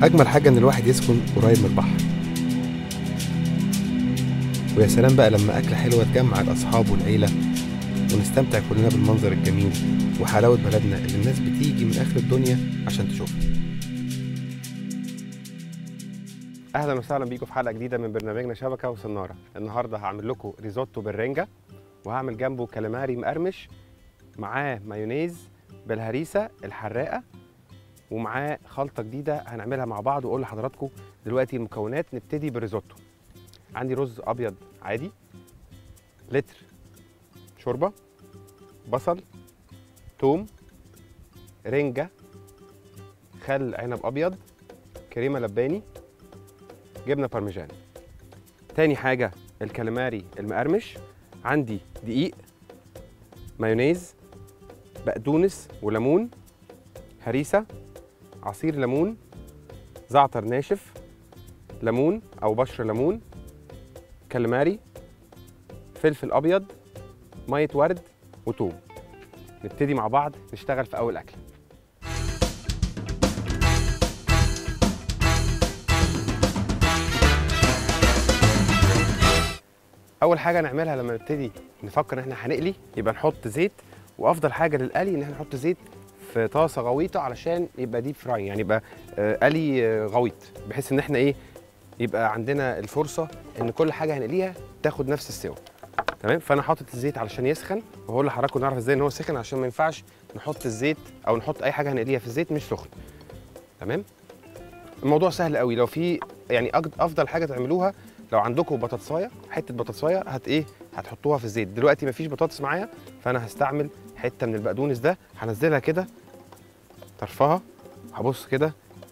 أجمل حاجة إن الواحد يسكن قريب من البحر ويا سلام بقى لما أكلة حلوة تجمع الأصحاب والعيلة ونستمتع كلنا بالمنظر الجميل وحلاوة بلدنا اللي الناس بتيجي من آخر الدنيا عشان تشوفها اهلا وسهلا بيكم في حلقه جديده من برنامجنا شبكه وصناره النهارده هعمل لكم ريزوتو بالرنجه وهعمل جنبه كاليماري مقرمش معاه مايونيز بالهريسه الحراقه ومعاه خلطه جديده هنعملها مع بعض واقول لحضراتكم دلوقتي المكونات نبتدي بالريزوتو عندي رز ابيض عادي لتر شوربه بصل توم رنجه خل عنب ابيض كريمه لباني جبنه بارميجان تاني حاجه الكاليماري المقرمش عندي دقيق مايونيز بقدونس وليمون هريسه عصير ليمون زعتر ناشف ليمون او بشر ليمون كاليماري فلفل ابيض ميه ورد وتوم نبتدي مع بعض نشتغل في اول اكله اول حاجه نعملها لما نبتدي نفكر ان احنا هنقلي يبقى نحط زيت وافضل حاجه للقلي ان احنا نحط زيت في طاسه غويطه علشان يبقى ديب فراي يعني يبقى آه، قلي آه، غويط بحيث ان احنا ايه يبقى عندنا الفرصه ان كل حاجه هنقليها تاخد نفس السوا تمام فانا حاطط الزيت علشان يسخن وهقول لحضراتكم نعرف ازاي ان هو سخن عشان ما ينفعش نحط الزيت او نحط اي حاجه هنقليها في الزيت مش سخن تمام الموضوع سهل قوي لو في يعني أجد افضل حاجه تعملوها لو عندكم بطاطسايه حته بطاطسايه هت ايه هتحطوها في الزيت دلوقتي مفيش بطاطس معايا فانا هستعمل حته من البقدونس ده هنزلها كده طرفها هبص كده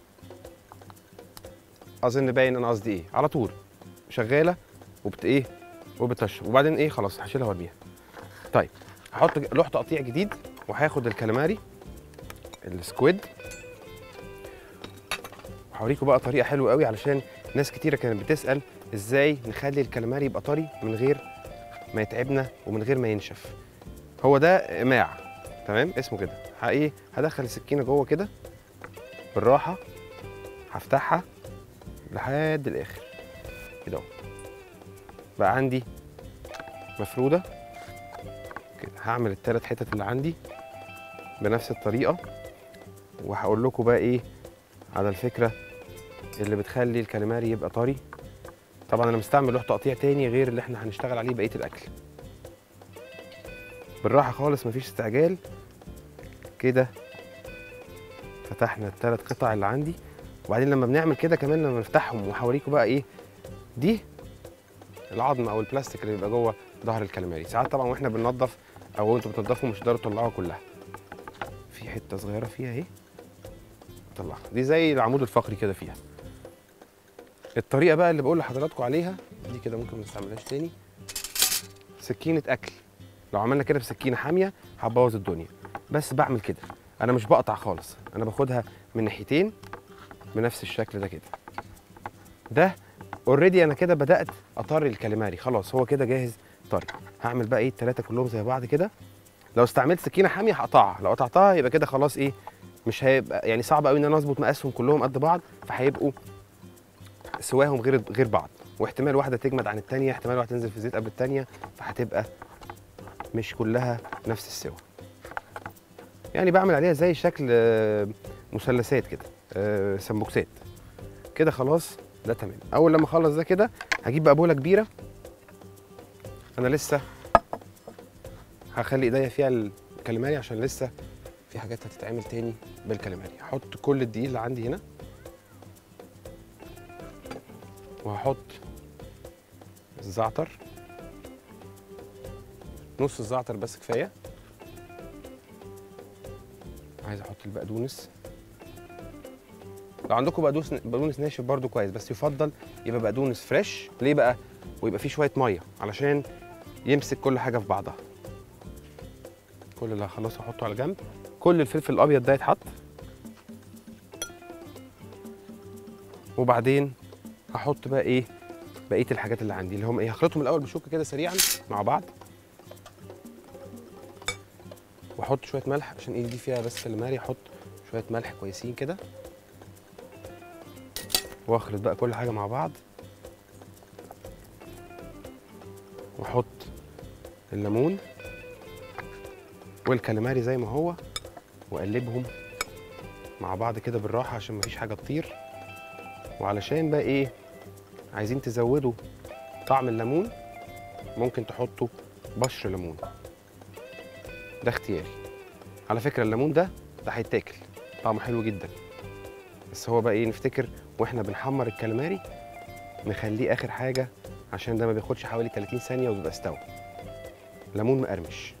اظن باين انا قصدي ايه على طول شغاله وبت ايه وبتشرب وبعدين ايه خلاص هشيلها وارميها طيب هحط لوح تقطيع جديد وهاخد الكاليماري السكويد هوريكم بقى طريقه حلوه قوي علشان ناس كتيره كانت بتسال ازاي نخلي الكاليماري يبقى طري من غير ما يتعبنا ومن غير ما ينشف هو ده اقماع تمام اسمه كده ه- ايه هدخل السكينه جوه كده بالراحه هفتحها لحد الاخر كده اهو بقى عندي مفروده كده هعمل الثلاث حتت اللي عندي بنفس الطريقه وهقول لكم بقى ايه على الفكره اللي بتخلي الكاليماري يبقى طري طبعا انا مستعمل لوح تقطيع تاني غير اللي احنا هنشتغل عليه بقيه الاكل بالراحه خالص مفيش استعجال كده فتحنا الثلاث قطع اللي عندي وبعدين لما بنعمل كده كمان لما نفتحهم وهوريكم بقى ايه دي العظم او البلاستيك اللي بيبقى جوه ظهر الكاليماري ساعات طبعا واحنا بننضف او انتوا بتنضفوا مش تقدروا تطلعوها كلها في حته صغيره فيها اهي طلعها دي زي العمود الفقري كده فيها الطريقه بقى اللي بقول لحضراتكم عليها دي كده ممكن ما نستعملهاش تاني سكينه اكل لو عملنا كده بسكينه حاميه هتبوظ الدنيا بس بعمل كده انا مش بقطع خالص انا باخدها من ناحيتين بنفس الشكل ده كده ده اوريدي انا كده بدات اطري الكاليماري خلاص هو كده جاهز طري هعمل بقى ايه التلاته كلهم زي بعض كده لو استعملت سكينه حاميه هقطعها لو قطعتها يبقى كده خلاص ايه مش هيبقى يعني صعب قوي ان انا اظبط مقاسهم كلهم قد بعض فهيبقوا سواهم غير غير بعض واحتمال واحده تجمد عن الثانيه احتمال واحده تنزل في الزيت قبل الثانيه فهتبقى مش كلها نفس السوا يعني بعمل عليها زي شكل آه، مثلثات كده آه، سمبوكسات كده خلاص ده تمام اول لما اخلص ده كده هجيب بقى بوله كبيره انا لسه هخلي ايديا فيها الكاليماري عشان لسه في حاجات هتتعمل تاني بالكاليماري هحط كل الدقيق اللي عندي هنا وهحط الزعتر نص الزعتر بس كفايه عايز احط البقدونس لو عندكم بقدونس بقدونس ناشف برده كويس بس يفضل يبقى بقدونس فريش ليه بقى ويبقى فيه شويه ميه علشان يمسك كل حاجه في بعضها كل اللي هخلصه احطه على جنب كل الفلفل الابيض ده يتحط وبعدين هحط بقى ايه بقيه الحاجات اللي عندي اللي هم ايه هخلطهم الاول بشوكه كده سريعا مع بعض واحط شويه ملح عشان ايدي دي فيها بس كاليماري احط شويه ملح كويسين كده واخلط بقى كل حاجه مع بعض واحط الليمون والكاليماري زي ما هو واقلبهم مع بعض كده بالراحه عشان مفيش حاجه تطير وعلشان بقى ايه عايزين تزودوا طعم الليمون ممكن تحطوا بشر ليمون ده اختياري على فكره الليمون ده ده هيتاكل طعمه حلو جدا بس هو بقى ايه نفتكر واحنا بنحمر الكاليماري نخليه اخر حاجه عشان ده ما بياخدش حوالي 30 ثانيه وبيبقى استوى ليمون مقرمش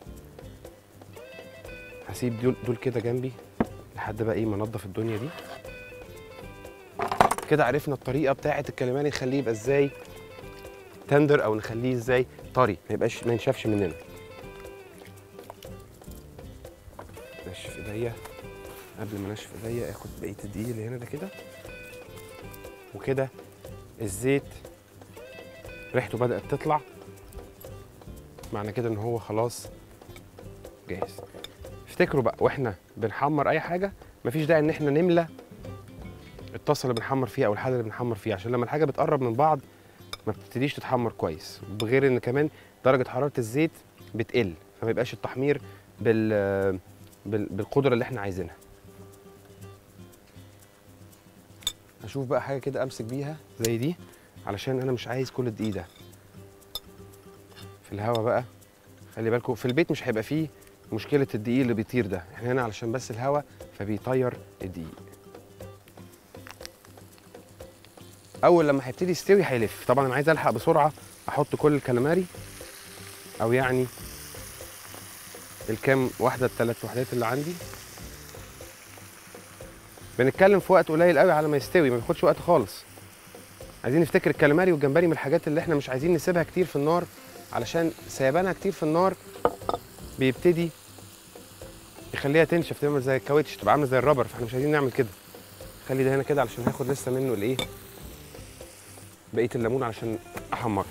هسيب دول, دول كده جنبي لحد بقى ايه ما انضف الدنيا دي كده عرفنا الطريقه بتاعه الكاليماري نخليه يبقى ازاي تندر او نخليه ازاي طري ما يبقاش ما ينشفش مننا نشف ايديا قبل ما انشف ايديا اخد بقيه الدقيق اللي هنا ده كده وكده الزيت ريحته بدات تطلع معنى كده ان هو خلاص جاهز افتكروا بقى واحنا بنحمر اي حاجه مفيش داعي ان احنا نملى الطاسه اللي بنحمر فيها او الحله اللي بنحمر فيها عشان لما الحاجه بتقرب من بعض ما بتبتديش تتحمر كويس بغير ان كمان درجه حراره الزيت بتقل فما يبقاش التحمير بال بال- بالقدره اللي احنا عايزينها اشوف بقى حاجه كده امسك بيها زي دي علشان انا مش عايز كل الدقيق ده في الهوا بقى خلي بالكم في البيت مش هيبقى فيه مشكله الدقيق اللي بيطير ده احنا هنا علشان بس الهوا فبيطير الدقيق اول لما هيبتدي يستوي هيلف طبعا انا عايز الحق بسرعه احط كل الكاليماري او يعني الكام واحده الثلاث وحدات اللي عندي بنتكلم في وقت قليل قوي على ما يستوي ما بياخدش وقت خالص عايزين نفتكر الكاليماري والجمبري من الحاجات اللي احنا مش عايزين نسيبها كتير في النار علشان سيبانها كتير في النار بيبتدي يخليها تنشف تعمل زي الكاوتش تبقى عامله زي الرابر فاحنا مش عايزين نعمل كده خلي ده هنا كده علشان هاخد لسه منه الايه بقيه الليمون علشان احمره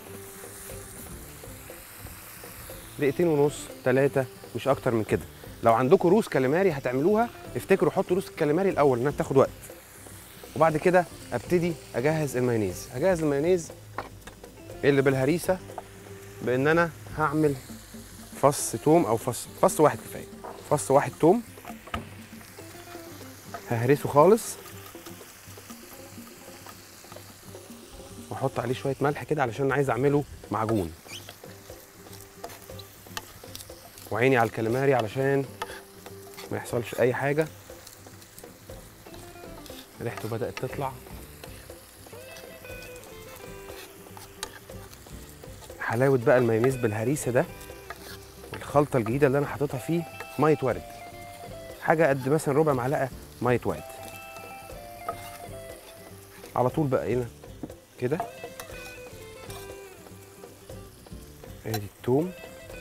دقيقتين ونص ثلاثة مش أكتر من كده لو عندكم روس كاليماري هتعملوها افتكروا حطوا روس الكاليماري الأول إنها بتاخد وقت وبعد كده أبتدي أجهز المايونيز هجهز المايونيز اللي بالهريسة بإن أنا هعمل فص توم أو فص فص واحد كفاية فص واحد توم ههرسه خالص واحط عليه شويه ملح كده علشان انا عايز اعمله معجون وعيني على الكاليماري علشان ما يحصلش اي حاجه ريحته بدات تطلع حلاوه بقى المايونيز بالهريسه ده والخلطه الجديده اللي انا حاططها فيه ميه ورد حاجه قد مثلا ربع معلقه ميه ورد على طول بقى هنا كده ادي التوم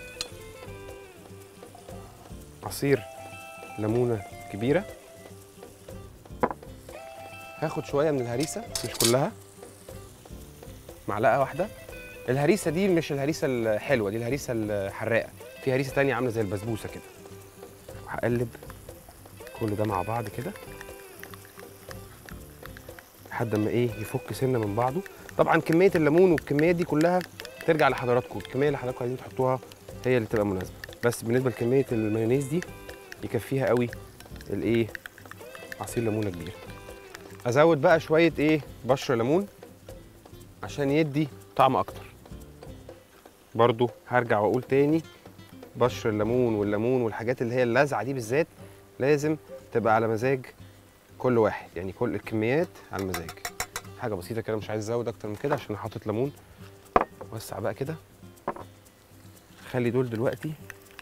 عصير ليمونه كبيره هاخد شويه من الهريسه مش كلها معلقه واحده الهريسه دي مش الهريسه الحلوه دي الهريسه الحراقه في هريسه تانية عامله زي البسبوسه كده وهقلب كل ده مع بعض كده لحد ما ايه يفك سنه من بعضه طبعا كميه الليمون والكميات دي كلها ترجع لحضراتكم الكميه اللي حضراتكم عايزين تحطوها هي اللي تبقى مناسبه بس بالنسبه لكميه المايونيز دي يكفيها قوي الايه عصير ليمونه كبير ازود بقى شويه ايه بشر ليمون عشان يدي طعم اكتر برضو هرجع واقول تاني بشر الليمون والليمون والحاجات اللي هي اللاذعه دي بالذات لازم تبقى على مزاج كل واحد يعني كل الكميات على المزاج حاجه بسيطه كده مش عايز ازود اكتر من كده عشان انا حاطط ليمون وسع بقى كده خلي دول دلوقتي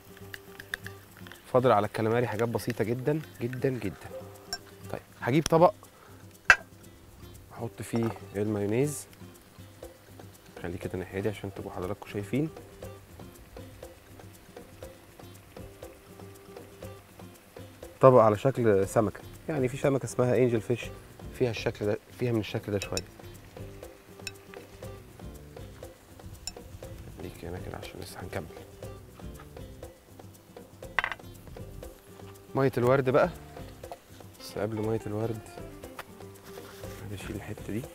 فاضل على الكلاماري حاجات بسيطه جدا جدا جدا طيب هجيب طبق احط فيه المايونيز خليه كده ناحيه دي عشان تبقوا حضراتكم شايفين طبق على شكل سمكه يعني في سمكه اسمها انجل فيش فيها الشكل ده فيها من الشكل ده شويه خليك هنا كده عشان لسه هنكمل ميه الورد بقى بس قبل ميه الورد هنشيل الحته دي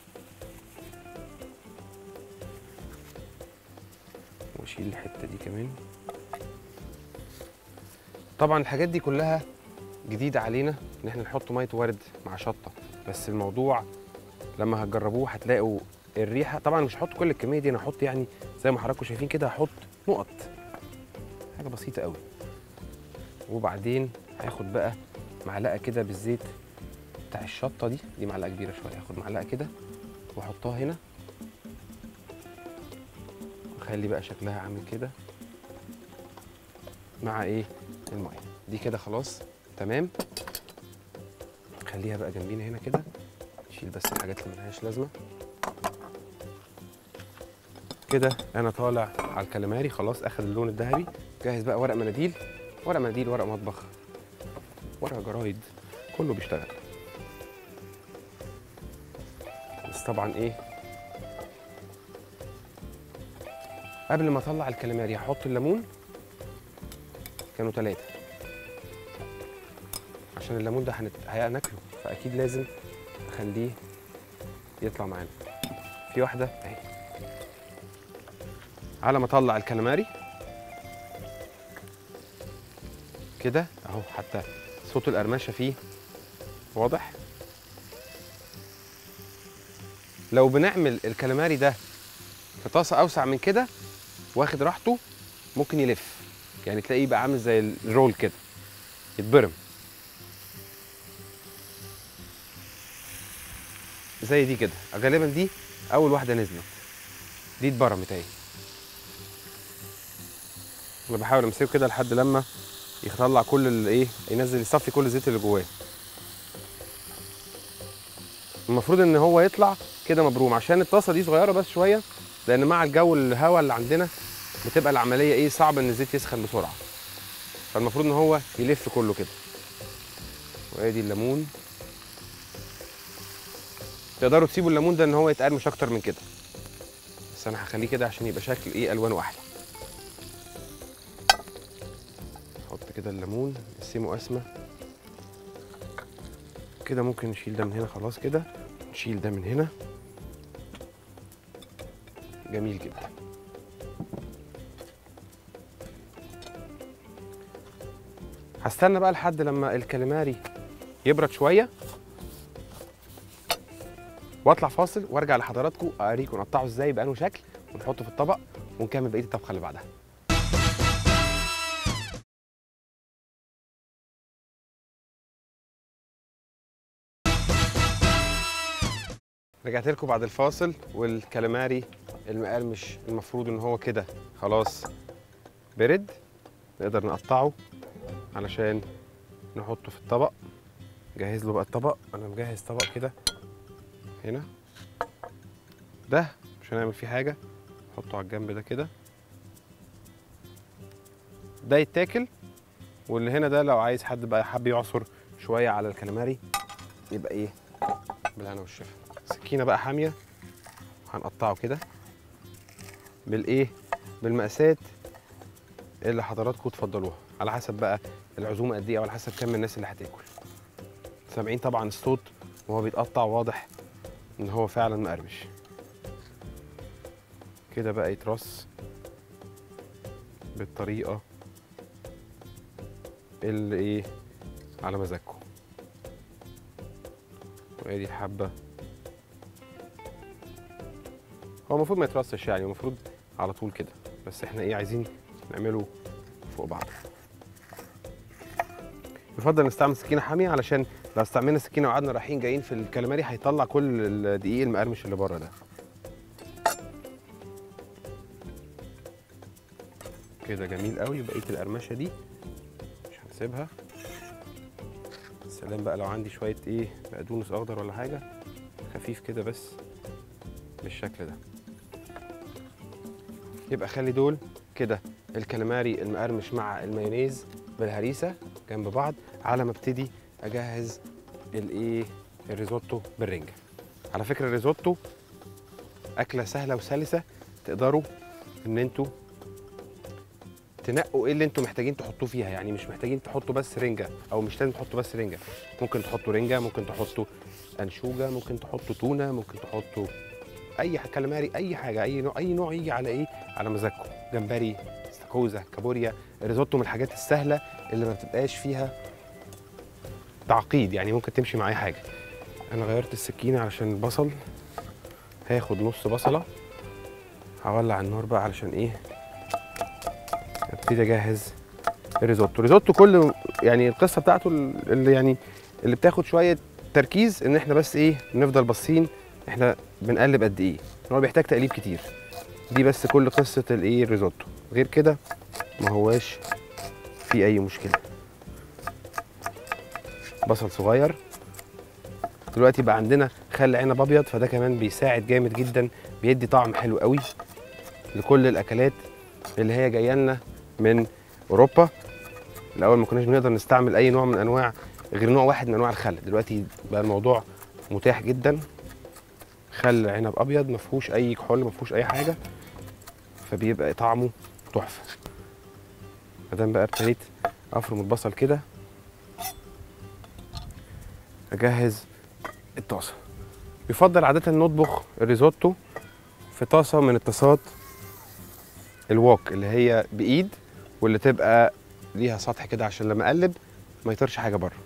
واشيل الحته دي كمان طبعا الحاجات دي كلها جديده علينا ان احنا نحط ميه ورد مع شطه بس الموضوع لما هتجربوه هتلاقوا الريحه طبعا مش هحط كل الكميه دي انا هحط يعني زي ما حضراتكم شايفين كده هحط نقط حاجه بسيطه قوي وبعدين هاخد بقى معلقه كده بالزيت بتاع الشطه دي دي معلقه كبيره شويه هاخد معلقه كده واحطها هنا واخلي بقى شكلها عامل كده مع ايه الميه دي كده خلاص تمام خليها بقى جنبينا هنا كده نشيل بس الحاجات اللي ملهاش لازمه كده انا طالع على الكاليماري خلاص اخد اللون الذهبي جاهز بقى ورق مناديل ورق مناديل ورق مطبخ ورق جرايد كله بيشتغل بس طبعا ايه قبل ما اطلع الكاليماري هحط الليمون كانوا ثلاثة عشان الليمون ده هنت... هناكله فاكيد لازم اخليه يطلع معانا في واحدة اهي على ما اطلع الكاليماري كده اهو حتى صوت القرمشه فيه واضح لو بنعمل الكاليماري ده في طاسه اوسع من كده واخد راحته ممكن يلف يعني تلاقيه بقى عامل زي الرول كده يتبرم زي دي كده غالبا دي اول واحده نزلت دي اتبرمت اهي انا بحاول امسكه كده لحد لما يطلع كل الايه ينزل يصفي كل الزيت اللي جواه المفروض ان هو يطلع كده مبروم عشان الطاسه دي صغيره بس شويه لان مع الجو الهواء اللي عندنا بتبقى العمليه ايه صعب ان الزيت يسخن بسرعه فالمفروض ان هو يلف كله كده وادي الليمون تقدروا تسيبوا الليمون ده ان هو يتقرمش اكتر من كده بس انا هخليه كده عشان يبقى شكل ايه الوانه احلى نحط كده الليمون نقسمه قسمه كده ممكن نشيل ده من هنا خلاص كده نشيل ده من هنا جميل جدا هستنى بقى لحد لما الكاليماري يبرد شويه واطلع فاصل وارجع لحضراتكم اوريكم نقطعه ازاي بانه شكل ونحطه في الطبق ونكمل بقيه الطبخه اللي بعدها رجعت لكم بعد الفاصل والكاليماري المقرمش المفروض ان هو كده خلاص برد نقدر نقطعه علشان نحطه في الطبق جهز له بقى الطبق انا مجهز طبق كده هنا ده مش هنعمل فيه حاجه نحطه على الجنب ده كده ده يتاكل واللي هنا ده لو عايز حد بقى حب يعصر شويه على الكاليماري يبقى ايه بالهنا والشفا سكينه بقى حاميه هنقطعه كده بالايه بالمقاسات اللي حضراتكم تفضلوها على حسب بقى العزومه قد ايه او على حسب كم الناس اللي هتاكل سامعين طبعا الصوت وهو بيتقطع واضح ان هو فعلا مقرمش كده بقى يترص بالطريقه اللي ايه على مزاجكم وادي حبه هو المفروض ما يترصش يعني المفروض على طول كده بس احنا ايه عايزين نعمله فوق بعض يفضل نستعمل سكينه حاميه علشان لو استعملنا سكينه وقعدنا رايحين جايين في الكاليماري هيطلع كل الدقيق المقرمش اللي بره ده كده جميل قوي بقيه القرمشه دي مش هنسيبها سلام بقى لو عندي شويه ايه بقدونس اخضر ولا حاجه خفيف كده بس بالشكل ده يبقى خلي دول كده الكاليماري المقرمش مع المايونيز بالهريسه جنب بعض على ما ابتدي اجهز الايه الريزوتو بالرنجه على فكره الريزوتو اكله سهله وسلسه تقدروا ان انتوا تنقوا ايه اللي انتوا محتاجين تحطوه فيها يعني مش محتاجين تحطوا بس رنجه او مش لازم تحطوا بس رنجه ممكن تحطوا رنجه ممكن تحطوا انشوجه ممكن تحطوا تونه ممكن تحطوا اي ح- كاليماري اي حاجه اي نوع اي نوع يجي على ايه على مزاجكم جمبري استاكوزا كابوريا الريزوتو من الحاجات السهله اللي ما بتبقاش فيها تعقيد يعني ممكن تمشي مع اي حاجه انا غيرت السكينه علشان البصل هاخد نص بصله هولع النار بقى علشان ايه ابتدي اجهز الريزوتو الريزوتو كل يعني القصه بتاعته اللي يعني اللي بتاخد شويه تركيز ان احنا بس ايه نفضل باصين احنا بنقلب قد ايه إن هو بيحتاج تقليب كتير دي بس كل قصه الايه الريزوتو غير كده ما هواش في اي مشكله بصل صغير دلوقتي بقى عندنا خل عنب ابيض فده كمان بيساعد جامد جدا بيدي طعم حلو قوي لكل الاكلات اللي هي جايه لنا من اوروبا الاول ما كناش بنقدر نستعمل اي نوع من انواع غير نوع واحد من انواع الخل دلوقتي بقى الموضوع متاح جدا خل عنب ابيض ما فيهوش اي كحول ما فيهوش اي حاجه فبيبقى طعمه تحفه مادام بقى ابتديت افرم البصل كده اجهز الطاسه يفضل عاده نطبخ الريزوتو في طاسه من الطاسات الوok اللي هي بايد واللي تبقى ليها سطح كده عشان لما اقلب ما يطيرش حاجه بره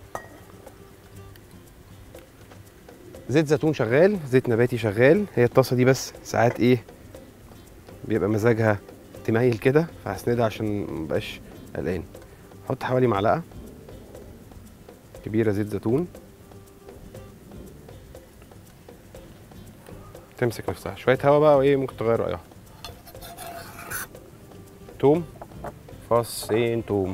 زيت زيتون شغال زيت نباتي شغال هي الطاسه دي بس ساعات ايه بيبقى مزاجها تميل كده فهسندها عشان مبقاش قلقان حط حوالي معلقه كبيره زيت زيتون تمسك نفسها شويه هوا بقى وايه ممكن تغير رايها توم فصين توم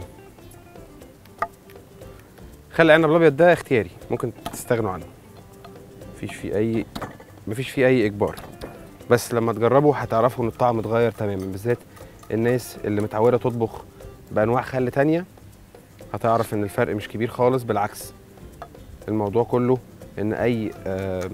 خل العنب الابيض ده اختياري ممكن تستغنوا عنه مفيش فيه اي مفيش فيه اي اجبار بس لما تجربوا هتعرفوا ان الطعم اتغير تماما بالذات الناس اللي متعوده تطبخ بانواع خل تانية هتعرف ان الفرق مش كبير خالص بالعكس الموضوع كله ان اي آه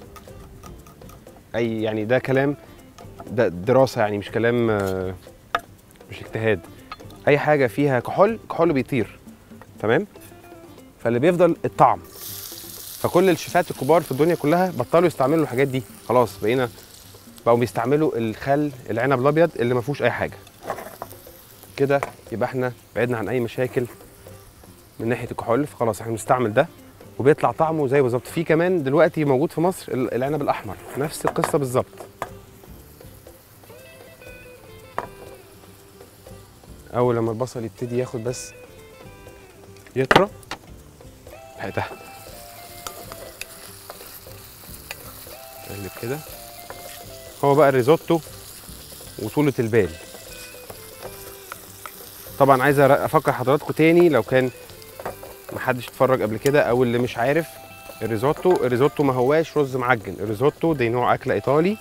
اي يعني ده كلام ده دراسه يعني مش كلام آه مش اجتهاد اي حاجه فيها كحول كحول بيطير تمام فاللي بيفضل الطعم فكل الشيفات الكبار في الدنيا كلها بطلوا يستعملوا الحاجات دي خلاص بقينا بقوا بيستعملوا الخل العنب الابيض اللي ما فيهوش اي حاجه كده يبقى احنا بعدنا عن اي مشاكل من ناحيه الكحول فخلاص احنا بنستعمل ده وبيطلع طعمه زي بالظبط في كمان دلوقتي موجود في مصر ال- العنب الاحمر نفس القصه بالظبط اول لما البصل يبتدي ياخد بس يطرى هاتها اقلب كده هو بقى الريزوتو وطولة البال طبعا عايز أر- افكر حضراتكم تاني لو كان محدش اتفرج قبل كده او اللي مش عارف الريزوتو الريزوتو ما هواش رز معجن الريزوتو ده نوع اكله ايطالي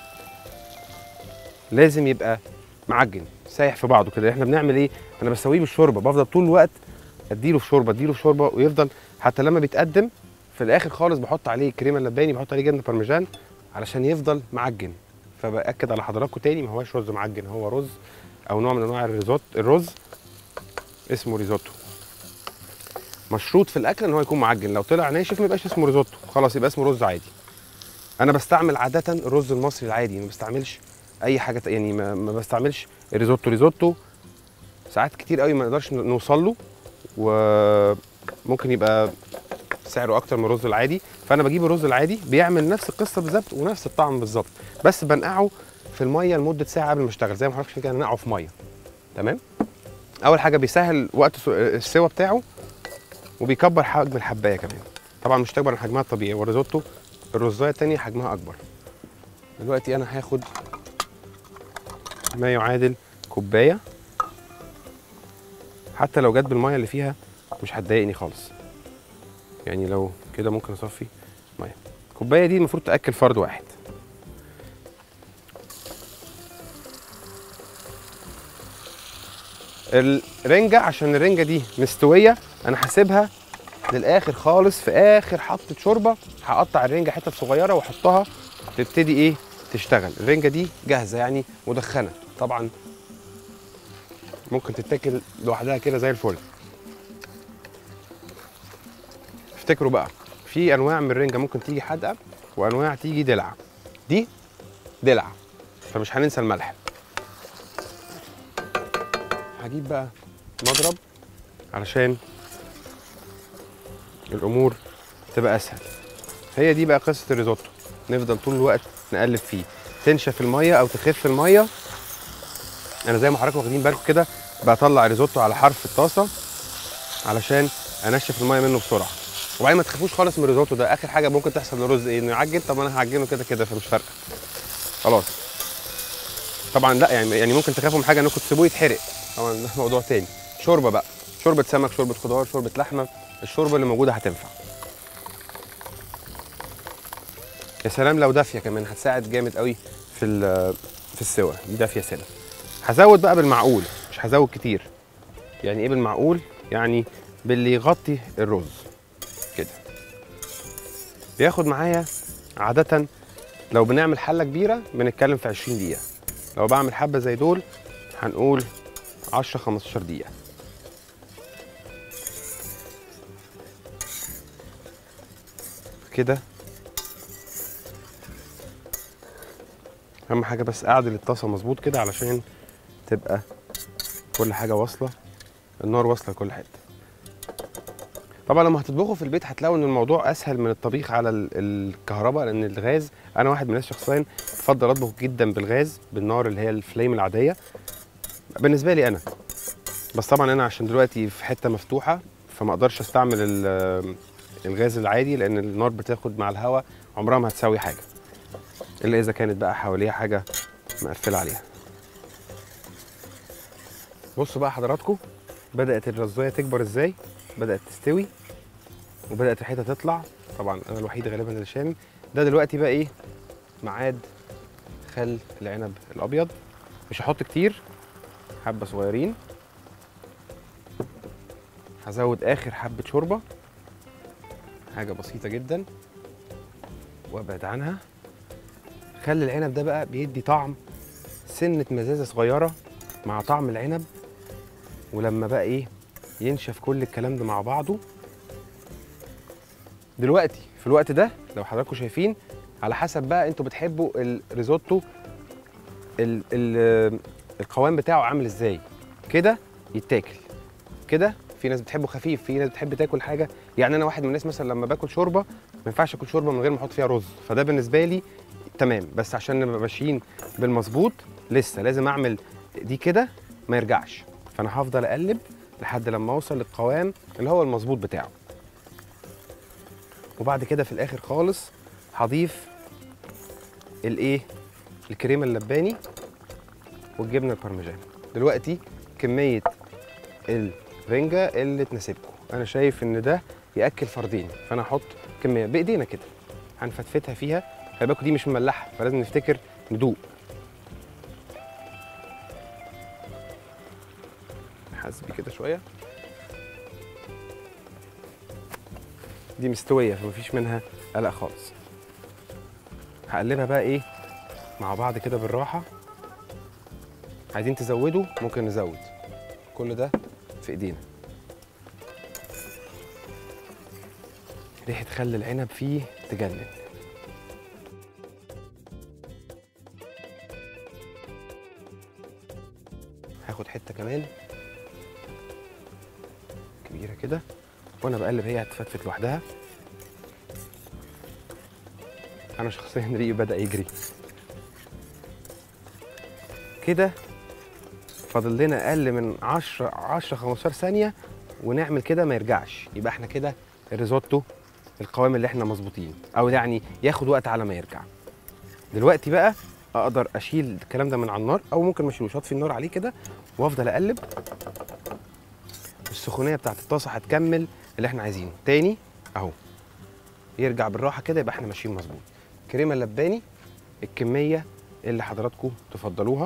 لازم يبقى معجن سايح في بعضه كده احنا بنعمل ايه انا بسويه بالشوربه بفضل طول الوقت اديله في شوربه اديله في شوربه ويفضل حتى لما بيتقدم في الاخر خالص بحط عليه كريمه اللباني بحط عليه جبنه بارميجان علشان يفضل معجن فباكد على حضراتكم تاني ما هواش رز معجن هو رز او نوع من انواع الريزوت الرز اسمه ريزوتو مشروط في الاكل ان هو يكون معجن لو طلع ناشف ما يبقاش اسمه ريزوتو خلاص يبقى اسمه رز عادي انا بستعمل عاده الرز المصري العادي ما بستعملش اي حاجه ت- يعني ما, ما بستعملش الريزوتو ريزوتو ساعات كتير قوي ما نقدرش نوصل له وممكن يبقى سعره اكتر من الرز العادي فانا بجيب الرز العادي بيعمل نفس القصه بالظبط ونفس الطعم بالظبط بس بنقعه في الميه لمده ساعه قبل ما اشتغل زي ما حضرتك كده نقعه في ميه تمام اول حاجه بيسهل وقت سو- السوا بتاعه وبيكبر حجم الحبايه كمان طبعا مش تكبر من حجمها الطبيعي والريزوتو الرزايه التانية حجمها اكبر دلوقتي انا هاخد ما يعادل كوبايه حتى لو جت بالميه اللي فيها مش هتضايقني خالص يعني لو كده ممكن اصفي ميه الكوبايه دي المفروض تاكل فرد واحد الرنجه عشان الرنجه دي مستويه انا هسيبها للاخر خالص في اخر حطه شوربه هقطع الرنجه حتت صغيره واحطها تبتدي ايه تشتغل الرنجه دي جاهزه يعني مدخنه طبعا ممكن تتاكل لوحدها كده زي الفل افتكروا بقى في انواع من الرنجه ممكن تيجي حادقه وانواع تيجي دلع دي دلع فمش هننسى الملح هجيب بقى مضرب علشان الامور تبقى اسهل هي دي بقى قصه الريزوتو نفضل طول الوقت نقلب فيه تنشف الميه او تخف الميه انا زي ما حضراتكم واخدين بالكم كده بطلع ريزوتو على حرف الطاسه علشان انشف الميه منه بسرعه وبعدين ما تخافوش خالص من الريزوتو ده اخر حاجه ممكن تحصل للرز ايه انه يعجن طب انا هعجنه كده كده فمش فارقه خلاص طبعا لا يعني يعني ممكن تخافوا من حاجه انكم تسيبوه يتحرق طبعا ده موضوع تاني شوربه بقى شوربه سمك شوربه خضار شوربه لحمه الشوربه اللي موجوده هتنفع يا سلام لو دافيه كمان هتساعد جامد قوي في ال- في السوا دي دافيه سنه هزود بقى بالمعقول مش هزود كتير يعني ايه بالمعقول يعني باللي يغطي الرز كده بياخد معايا عادة لو بنعمل حلة كبيرة بنتكلم في 20 دقيقة لو بعمل حبة زي دول هنقول 10 15 دقيقة كده اهم حاجة بس اعدل الطاسة مظبوط كده علشان تبقى كل حاجة واصلة النار واصلة لكل حتة طبعا لما هتطبخوا في البيت هتلاقوا ان الموضوع اسهل من الطبيخ على ال- الكهرباء لان الغاز انا واحد من الناس شخصيا بفضل اطبخ جدا بالغاز بالنار اللي هي الفليم العاديه بالنسبه لي انا بس طبعا انا عشان دلوقتي في حته مفتوحه فما اقدرش استعمل ال- الغاز العادي لان النار بتاخد مع الهواء عمرها ما هتساوي حاجه الا اذا كانت بقى حواليها حاجه مقفله عليها بصوا بقى حضراتكم بدات الرزايه تكبر ازاي بدات تستوي وبدات ريحتها تطلع طبعا انا الوحيد غالبا اللي شامم ده دلوقتي بقى ايه ميعاد خل العنب الابيض مش هحط كتير حبه صغيرين هزود اخر حبه شوربه حاجه بسيطه جدا وابعد عنها خل العنب ده بقى بيدي طعم سنه مزازه صغيره مع طعم العنب ولما بقى ايه ينشف كل الكلام ده مع بعضه دلوقتي في الوقت ده لو حضراتكم شايفين على حسب بقى انتوا بتحبوا الريزوتو ال ال القوام بتاعه عامل ازاي كده يتاكل كده في ناس بتحبه خفيف في ناس بتحب تاكل حاجه يعني انا واحد من الناس مثلا لما باكل شوربه ما ينفعش اكل شوربه من غير ما احط فيها رز فده بالنسبه لي تمام بس عشان نبقى ماشيين بالمظبوط لسه لازم اعمل دي كده ما يرجعش فانا هفضل اقلب لحد لما اوصل للقوام اللي هو المظبوط بتاعه وبعد كده في الاخر خالص هضيف الايه الكريمه اللباني والجبنه البارميجان دلوقتي كميه الرنجه اللي تناسبكم انا شايف ان ده ياكل فردين فانا هحط كميه بايدينا كده هنفتفتها فيها خلي بالكم دي مش مملحه فلازم نفتكر ندوق حاسبي كده شويه دي مستويه فمفيش منها قلق خالص هقلبها بقى ايه مع بعض كده بالراحه عايزين تزودوا ممكن نزود كل ده في ايدينا ريحه خل العنب فيه تجنن هاخد حته كمان كبيره كده وانا بقلب هي هتفتفت لوحدها انا شخصيا ريقي بدا يجري كده فاضل لنا اقل من 10 10 15 ثانيه ونعمل كده ما يرجعش يبقى احنا كده الريزوتو القوام اللي احنا مظبوطين او يعني ياخد وقت على ما يرجع دلوقتي بقى اقدر اشيل الكلام ده من على النار او ممكن ما اشيلوش اطفي النار عليه كده وافضل اقلب السخونيه بتاعت الطاسه هتكمل اللي احنا عايزينه تاني اهو يرجع بالراحه كده يبقى احنا ماشيين مظبوط كريمه اللباني الكميه اللي حضراتكم تفضلوها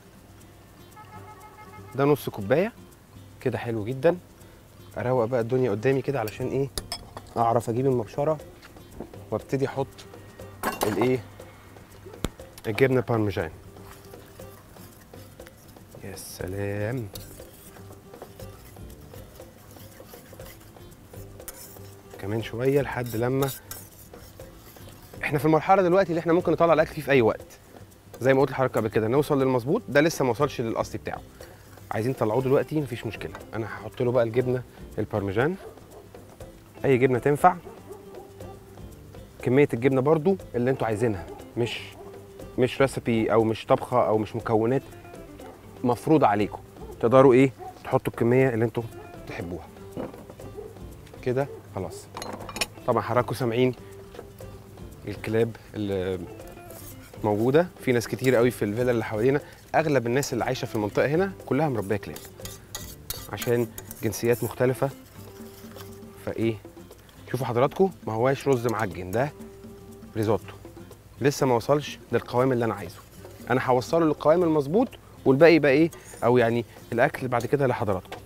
ده نص كوبايه كده حلو جدا اروق بقى الدنيا قدامي كده علشان ايه اعرف اجيب المبشره وابتدي احط الايه الجبنه بارميجان يا سلام كمان شويه لحد لما احنا في المرحله دلوقتي اللي احنا ممكن نطلع الاكل فيه في اي وقت زي ما قلت لحضرتك قبل كده نوصل للمظبوط ده لسه ما وصلش للاصلي بتاعه عايزين تطلعوه دلوقتي مفيش مشكله انا هحط له بقى الجبنه البارميجان اي جبنه تنفع كميه الجبنه برضو اللي انتوا عايزينها مش مش ريسبي او مش طبخه او مش مكونات مفروضه عليكم تقدروا ايه تحطوا الكميه اللي انتوا تحبوها كده خلاص طبعا حضراتكم سامعين الكلاب اللي موجوده في ناس كتير قوي في الفيلا اللي حوالينا اغلب الناس اللي عايشه في المنطقه هنا كلها مربيه كلاب عشان جنسيات مختلفه فايه شوفوا حضراتكم ما هواش رز معجن ده ريزوتو لسه ما وصلش للقوام اللي انا عايزه انا هوصله للقوام المظبوط والباقي يبقى ايه او يعني الاكل بعد كده لحضراتكم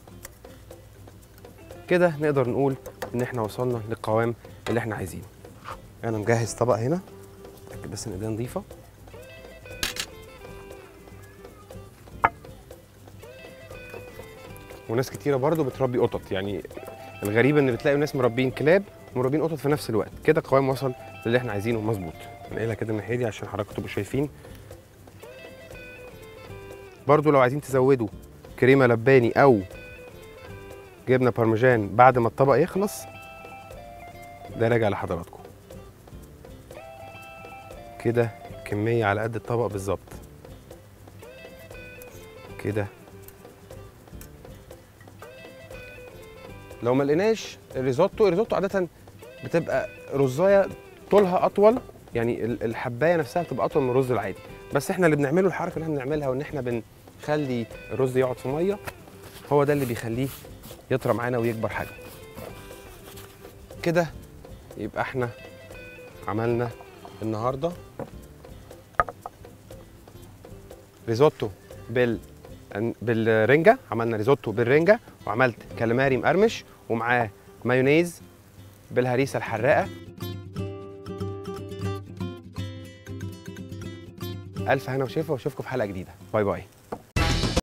كده نقدر نقول ان احنا وصلنا للقوام اللي احنا عايزينه انا مجهز طبق هنا اتاكد بس ان ايديا نظيفه وناس كتيره برضو بتربي قطط يعني الغريب ان بتلاقي ناس مربين كلاب ومربين قطط في نفس الوقت كده القوام وصل للي احنا عايزينه مظبوط نقلها كده الناحيه دي عشان حضراتكم تبقوا شايفين برضو لو عايزين تزودوا كريمه لباني او جبنه بارميجان بعد ما الطبق يخلص ده راجع لحضراتكم كده كميه على قد الطبق بالظبط كده لو ما لقيناش الريزوتو الريزوتو عاده بتبقى رزايه طولها اطول يعني ال- الحبايه نفسها بتبقى اطول من الرز العادي بس احنا اللي بنعمله الحركه اللي احنا بنعملها وان احنا بنخلي الرز يقعد في ميه هو ده اللي بيخليه يطرى معانا ويكبر حجم كده يبقى احنا عملنا النهارده ريزوتو بال بالرنجه عملنا ريزوتو بالرنجه وعملت كاليماري مقرمش ومعاه مايونيز بالهريسه الحراقه الف هنا وشفا واشوفكم في حلقه جديده باي باي